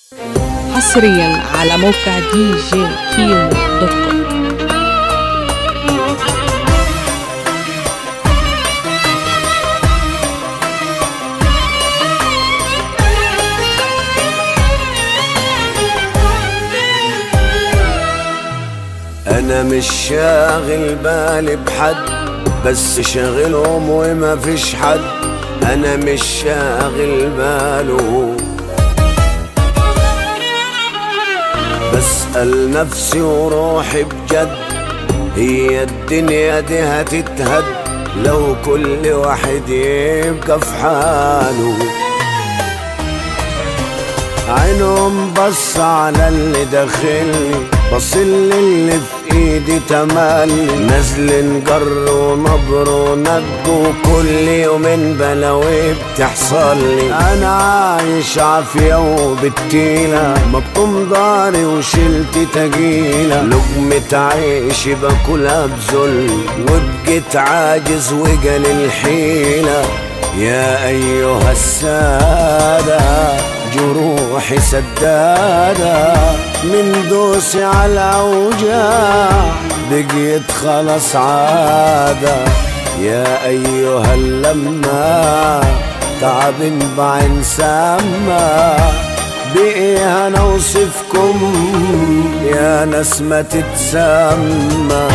حصريا على موقع دي جي كيمو دوت كوم انا مش شاغل بالي بحد بس شاغلهم وما فيش حد انا مش شاغل باله بسأل نفسي وروحي بجد هي الدنيا دي هتتهد لو كل واحد يبقى في حاله عينهم بص على اللي داخلي بصل اللي في ايدي تملي نازل جر ونبر ونج وكل يومين بلاوي بتحصل لي انا عايش عافية وبالتيلة مبطوم داري وشلت تجيلة لقمة عيشي باكلها بذل وبقيت عاجز وجل الحيلة يا أيها السادة جروحي سدادة من دوسي على الأوجاع بقيت خلاص عادة يا أيها اللمة تعب بعين سما بإيه أنا أوصفكم يا ناس ما تتسمى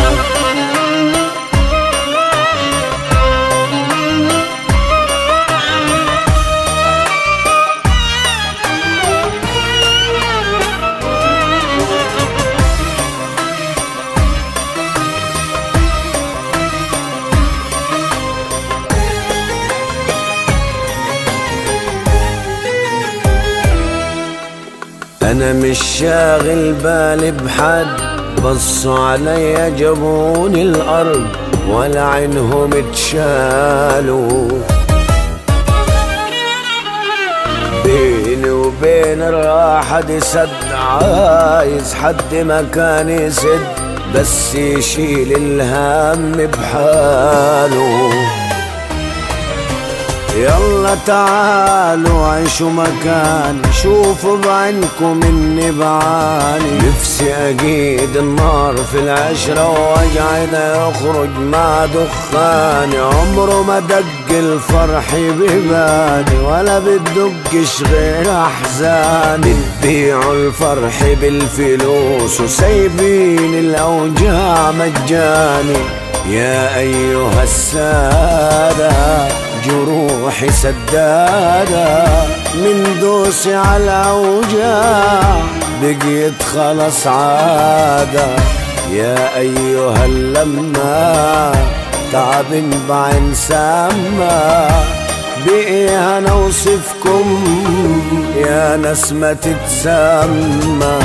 انا مش شاغل بالي بحد بصوا عليا جابوني الارض ولا عينهم اتشالوا بيني وبين الراحة دي سد عايز حد مكان يسد بس يشيل الهم بحاله يلا تعالوا عيشوا مكاني شوفوا بعينكم اني بعاني نفسي اجيد النار في العشرة واجعد يخرج مع دخاني عمره ما دق الفرح ببالي ولا بتدقش غير احزاني بتبيعوا الفرح بالفلوس وسايبين الاوجاع مجاني يا ايها الساده جروحي سدادة من دوسي على الأوجاع بقيت خلاص عادة يا أيها اللمة تعب بعين سما بإيه أنا أوصفكم يا ناس ما تتسمى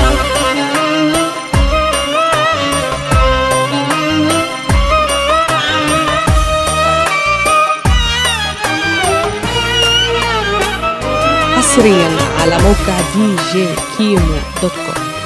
حصريا على موقع دي جي كيمو دوت كوم